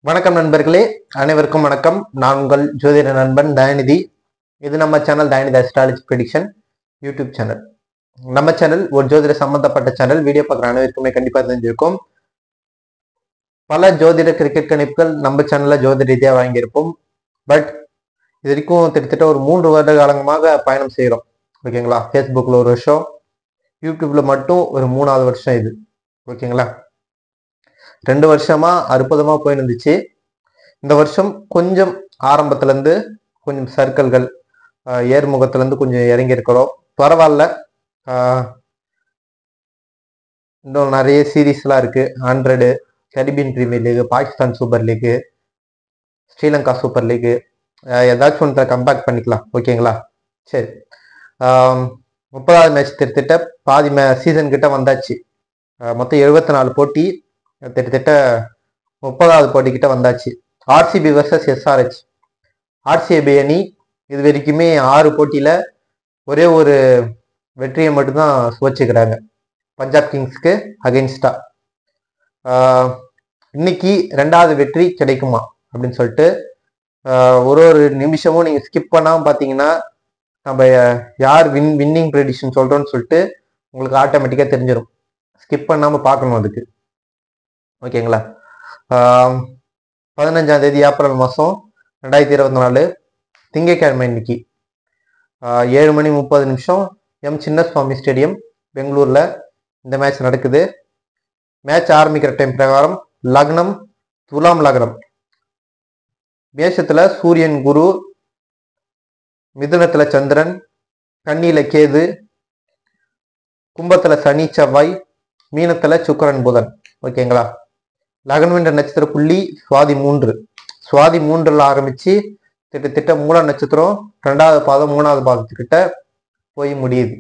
வணக்கம் நண்பர்களே அனைவருக்கும் வணக்கம் நான் உங்கள் ஜோதிட நண்பன் தயாநிதி இது நம்ம channel Dayanidhi astrology prediction YouTube channel நம்ம சேனல் ஒரு ஜோதிட சம்பந்தப்பட்ட சேனல் வீடியோ பார்க்குற அனைவருக்குமே கண்டிப்பாக தெரிஞ்சிருக்கும் பல ஜோதிட கிரிக்கெட் கணிப்புகள் நம்ம சேனல்ல ஜோதிட ரீதியாக வாங்கியிருப்போம் பட் இது வரைக்கும் கிட்டத்தட்ட ஒரு மூன்று வருட காலமாக பயணம் செய்கிறோம் ஓகேங்களா ஃபேஸ்புக்கில் ஒரு வருஷம் யூடியூப்ல மட்டும் ஒரு மூணாவது வருஷம் இது ஓகேங்களா ரெண்டு வருஷமா அற்புதமா போய் இருந்துச்சு இந்த வருஷம் கொஞ்சம் ஆரம்பத்துல இருந்து கொஞ்சம் சர்க்கிள்கள் ஆஹ் ஏர்முகத்துல இருந்து கொஞ்சம் இறங்கி இருக்கிறோம் பரவாயில்ல ஆஹ் இன்னும் நிறைய சீரீஸ்லாம் இருக்கு Hundred Caribbean Premier League Pakistan Super League Sri Lanka Super League ஏதாச்சும் ஒன்றை கம்பேக் பண்ணிக்கலாம் ஓகேங்களா சரி ஆம், முப்பதாவது மேட்ச் திட்டத்தட்ட பாதி மே சீசன் கிட்ட வந்தாச்சு ஆஹ் மொத்தம் எழுபத்தி நாலு போட்டி கிட்டத்தட்ட முப்பதாவது போட்டி கிட்ட வந்தாச்சு ஆர்சிபி வர்சஸ் எஸ்ஆர்ஹெச் ஆர்சிபி அணி இது வரைக்குமே ஆறு போட்டியில ஒரே ஒரு வெற்றியை மட்டும்தான் சுவைச்சுக்கிறாங்க பஞ்சாப் கிங்ஸ்க்கு அகெயின்ஸ்டா இன்னைக்கு ரெண்டாவது வெற்றி கிடைக்குமா அப்படின்னு சொல்லிட்டு ஆஹ் ஒரு ஒரு நிமிஷமும் நீங்க ஸ்கிப் பண்ணாம பாத்தீங்கன்னா நம்ம யார் வின் வின்னிங் ப்ரெடிஷன் சொல்றோம்னு சொல்லிட்டு உங்களுக்கு ஆட்டோமேட்டிக்கா தெரிஞ்சிடும் ஸ்கிப் பண்ணாம பார்க்கணும் அதுக்கு ஓகேங்களா ஆம், பதினஞ்சாம் தேதி ஏப்ரல் மாதம் ரெண்டாயிரத்தி இருபத்தி நாலு திங்கட்கிழமை இன்னைக்கு ஆஹ், ஏழு மணி முப்பது நிமிஷம் எம் சின்னசுவாமி ஸ்டேடியம் பெங்களூர்ல இந்த மேட்ச் நடக்குது மேட்ச் ஆரம்பிக்கிற டைம் பிரகாரம் லக்னம் துலாம் லக்னம் மேஷத்துல சூரியன் குரு மிதுனத்துல சந்திரன் கன்னியில கேது கும்பத்துல சனி செவ்வாய் மீனத்துல சுக்கிரன் புதன் ஓகேங்களா லக்னம் என்ற நட்சத்திர புள்ளி சுவாதி மூன்று சுவாதி மூன்றுல ஆரம்பிச்சு திட்டத்திட்ட மூல நட்சத்திரம் ரெண்டாவது பாதம் மூணாவது பாதத்துக்கிட்ட போய் முடியுது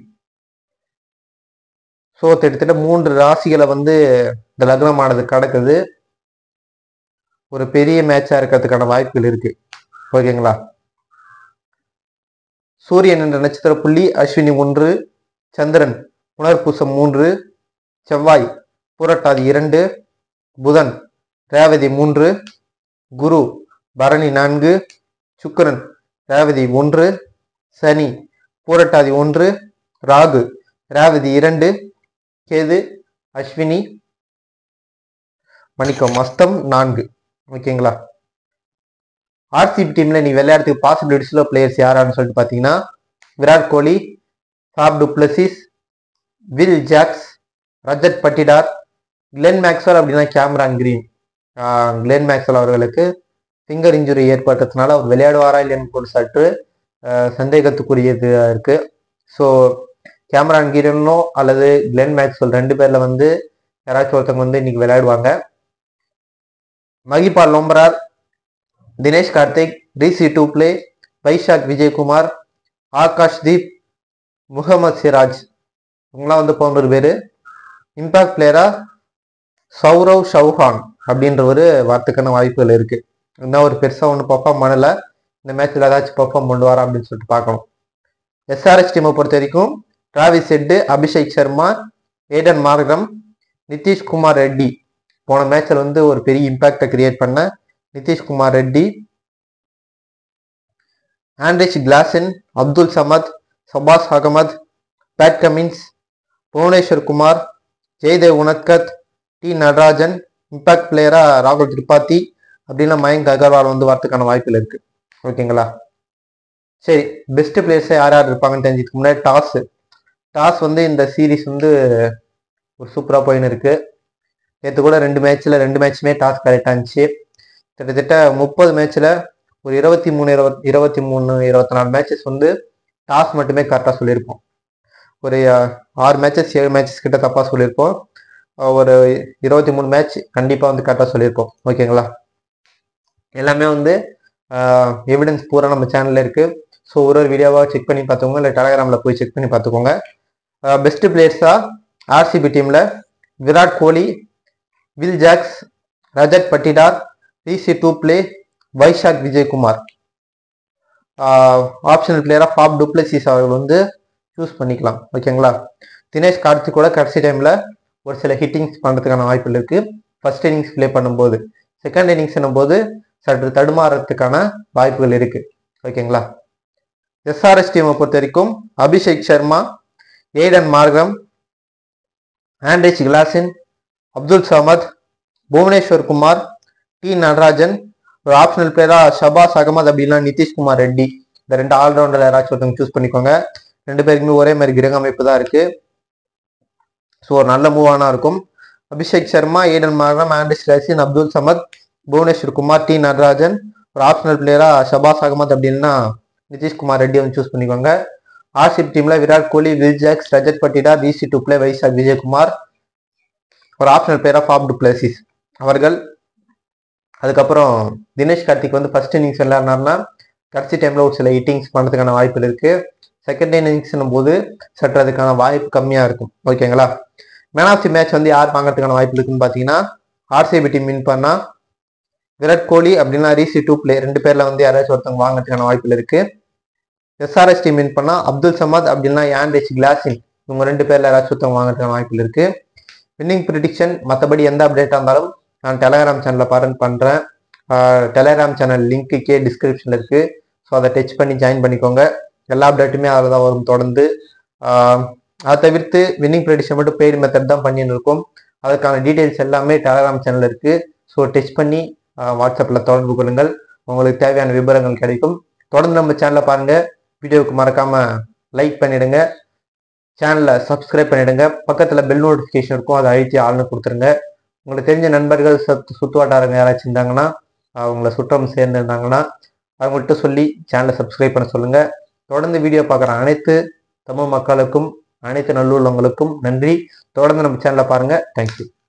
ஸோ திட்டத்தட்ட மூன்று ராசிகளை வந்து இந்த லக்னமானது கடக்குது ஒரு பெரிய மேட்சா இருக்கிறதுக்கான வாய்ப்புகள் இருக்கு ஓகேங்களா சூரியன் என்ற நட்சத்திர புள்ளி அஸ்வினி ஒன்று சந்திரன் புனர்பூசம் மூன்று செவ்வாய் புரட்டாதி இரண்டு புதன் ரேவதி மூன்று குரு பரணி நான்கு சுக்கிரன் ரேவதி ஒன்று சனி பூரட்டாதி ஒன்று ராகு ரேவதி இரண்டு கேது அஸ்வினி மணிக்கம் மஸ்தம் நான்கு ஓகேங்களா ஆர்சிபி டீம்ல நீ விளையாடுறதுக்கு பாசிபிலிட்டிஸ்ல பிளேயர்ஸ் யாரான்னு சொல்லிட்டு பாத்தீங்கன்னா விராட் கோலி சாப் du Plessis Will Jacks Rajat Patidar Glenn Maxwell அப்படின்னா கேமரான் கிரீன் ஆஹ் கிளென் மேக்ஸ்வெல் அவர்களுக்கு ஃபிங்கர் இன்ஜுரி ஏற்பட்டதுனால அவர் விளையாடுவாரா இல்லைன்னு ஒரு சற்று ஆஹ் சந்தேகத்துக்குரியது இருக்கு ஸோ கேமரான் கிரீனோ அல்லது கிளென் மேக்ஸ்வெல் ரெண்டு பேர்ல வந்து யாராச்சும் ஒருத்தவங்க வந்து இன்னைக்கு விளையாடுவாங்க மகிபால் லோம்பரார் தினேஷ் கார்த்திக் டிசி டூ பிளே வைஷாக் விஜயகுமார் ஆகாஷ் தீப் முகமது சிராஜ் இவங்களாம் வந்து பதினோரு பேர் இம்பாக்ட் பிளேயரா சௌரவ் சௌஹான் அப்படின்ற ஒரு வார்த்தைக்கான வாய்ப்புகள் இருக்கு இன்னும் ஒரு பெருசா ஒன்று பர்ஃபார்ம் பண்ணல இந்த மேட்ச்ல ஏதாச்சும் பர்ஃபார்ம் பண்ணுவாரா அப்படின்னு சொல்லிட்டு பார்க்கணும் எஸ்ஆர்எஸ் டீமை பொறுத்த வரைக்கும் Travis Head Abhishek Sharma Aiden Markram Nitish Kumar Reddy போன மேட்ச்ல வந்து ஒரு பெரிய இம்பாக்டை கிரியேட் பண்ண Nitish Kumar Reddy Heinrich Klaasen Abdul Samad Shahbaz Ahmed Pat Cummins Bhuvneshwar Kumar Jaydev Unadkat T Natarajan impact பிளேயரா ராகுல் திரிபாதி அப்படின்னா மயங்க் அகர்வால் வந்து வரதுக்கான வாய்ப்புகள் இருக்கு ஓகேங்களா சரி பெஸ்ட் பிளேயர்ஸ் யார் யார் இருப்பாங்கன்னு தெரிஞ்சதுக்கு முன்னாடி டாஸ் டாஸ் வந்து இந்த சீரிஸ் வந்து ஒரு சூப்பரா போயின்னு இருக்கு நேற்று கூட ரெண்டு மேட்ச்ல ரெண்டு மேட்ச்சுமே டாஸ் கரெக்டாக இருந்துச்சு கிட்டத்தட்ட முப்பது மேட்ச்ல ஒரு இருபத்தி மூணு இருபத் இருபத்தி மூணு இருபத்தி நாலு மேட்சஸ் வந்து டாஸ் மட்டுமே கரெக்டாக சொல்லியிருப்போம் ஒரு அஹ், ஆறு மேட்சஸ் ஏழு மேட்சஸ் கிட்ட தப்பாக சொல்லியிருப்போம் அஹ், ஒரு இருபத்தி மூணு மேட்ச் கண்டிப்பாக வந்து கரெக்டாக சொல்லியிருப்போம் ஓகேங்களா எல்லாமே வந்து எவிடன்ஸ் பூரா நம்ம சேனல்ல இருக்கு ஸோ ஒரு ஒரு வீடியோவாக செக் பண்ணி பார்த்துக்கோங்க இல்லை டெலகிராமில் போய் செக் பண்ணி பார்த்துக்கோங்க பெஸ்ட் பிளேயர்ஸா ஆர்சிபி டீம்ல விராட் கோலி வில் ஜாக்ஸ் ரஜத் பட்டிடார் டிசி டூ பிளே வைஷாக் விஜயகுமார் ஆப்ஷனல் பிளேயரா ஃபாப் டுப்ளசிஸ் அவர்கள் வந்து சூஸ் பண்ணிக்கலாம் ஓகேங்களா தினேஷ் கார்த்திக் கூட கடைசி டைம்ல ஒரு சில ஹிட்டிங்ஸ் பண்றதுக்கான வாய்ப்புகள் இருக்கு ஃபர்ஸ்ட் இன்னிங்ஸ் ப்ளே பண்ணும்போது செகண்ட் இன்னிங்ஸ் போது சற்று தடுமாறத்துக்கான வாய்ப்புகள் இருக்கு ஓகேங்களா எஸ்ஆர்எஸ் டீமை பொறுத்த வரைக்கும் Abhishek Sharma Aiden Markram Heinrich Klaasen Abdul Samad Bhuvneshwar Kumar T Natarajan ஒரு ஆப்ஷனல் பிளேயரா ஷபாஸ் அகமது அப்படின்னா நிதிஷ்குமார் ரெட்டி இந்த ரெண்டு ஆல்ரவுண்டர் யாராச்சும் ஒருத்தவங்க சூஸ் பண்ணிக்கோங்க ரெண்டு பேருக்குமே ஒரே மாதிரி கிரக அமைப்பு தான் இருக்கு ஸோ ஒரு நல்ல மூவானா இருக்கும் Abhishek Sharma Aiden Markram Heinrich Klaasen Abdul Samad Bhuvneshwar Kumar T Natarajan ஒரு ஆப்ஷனல் பிளேயரா ஷபாஸ் அகமது அப்படின்னா நிதிஷ்குமார் ரெட்டி வந்து சூஸ் பண்ணிக்கோங்க ஆர்சிப் டீம்ல விராட் கோலி வில் ஜாக்ஸ் ரஜத் பட்டிடா டிசி டு பிளே வைசாக் விஜயகுமார் ஒரு optional player of Faf du Plessis அவர்கள் அதுக்கப்புறம் தினேஷ் கார்த்திக் வந்து ஃபர்ஸ்ட் இன்னிங்ஸ் விளையாடினார்னா கடைசி டைம்ல ஒரு சில ஹிட்டிங்ஸ் பண்ணுறதுக்கான வாய்ப்புகள் இருக்கு செகண்ட் இன்னிங்ஸ்னும் போது சற்று அதுக்கான வாய்ப்பு கம்மியா இருக்கும் ஓகேங்களா மேன் ஆஃப் தி மேட்ச் வந்து யார் வாங்குறதுக்கான வாய்ப்பு இருக்குன்னு பார்த்தீங்கன்னா ஆர்சிபி டீம் வின் பண்ணா விராட் கோலி அப்படின்னா ரீசி டூ பிளே ரெண்டு பேர்ல வந்து யாராச்சும் ஒருத்தவங்க வாங்குறதுக்கான வாய்ப்புகள் இருக்கு எஸ்ஆர்எஸ் டீம் வின் பண்ணா அப்துல் சமத் அப்படின்னா யாண்டிச் கிளாசின் இவங்க ரெண்டு பேர்ல யாராச்சும் ஒருத்தவங்க வாங்குறதுக்கான வாய்ப்புகள் இருக்கு வின்னிங் ப்ரிடிக்ஷன் மற்றபடி எந்த அப்டேட்டாக இருந்தாலும் நான் டெலகிராம் சேனலில் பாருங்க பண்ணுறேன் டெலகிராம் சேனல் லிங்க்கு கே டிஸ்கிரிப்ஷனில் இருக்கு ஸோ அதை டச் பண்ணி ஜாயின் பண்ணிக்கோங்க எல்லா அப்டேட்டுமே அதில் தான் வரும் தொடர்ந்து ஆஹ் அதை தவிர்த்து வின்னிங் ப்ரெடிஷன் மட்டும் பெய்டு மெத்தட் தான் பண்ணின்னு இருக்கோம் அதுக்கான டீட்டெயில்ஸ் எல்லாமே டெலகிராம் சேனல் இருக்கு ஸோ டச் பண்ணி வாட்ஸ்அப்பில் தொடர்பு கொள்ளுங்கள் உங்களுக்கு தேவையான விவரங்கள் கிடைக்கும் தொடர்ந்து நம்ம சேனலை பாருங்க வீடியோவுக்கு மறக்காம லைக் பண்ணிடுங்க சேனலை சப்ஸ்கிரைப் பண்ணிடுங்க பக்கத்தில் பெல் நோட்டிஃபிகேஷன் இருக்கும் அதை அழுத்தி ஆள்னு கொடுத்துருங்க உங்களுக்கு தெரிஞ்ச நண்பர்கள் சத்து சுத்து வட்டாரங்க யாராச்சும் இருந்தாங்கன்னா அவங்கள சுற்றம் சேர்ந்து இருந்தாங்கன்னா அவங்கள்ட்ட சொல்லி சேனலை சப்ஸ்கிரைப் பண்ண சொல்லுங்க தொடர்ந்து வீடியோ பார்க்குற அனைத்து தமிழ் மக்களுக்கும் அனைத்து நல்லுள்ளவங்களுக்கும் நன்றி தொடர்ந்து நம்ம சேனலை பாருங்க தேங்க்யூ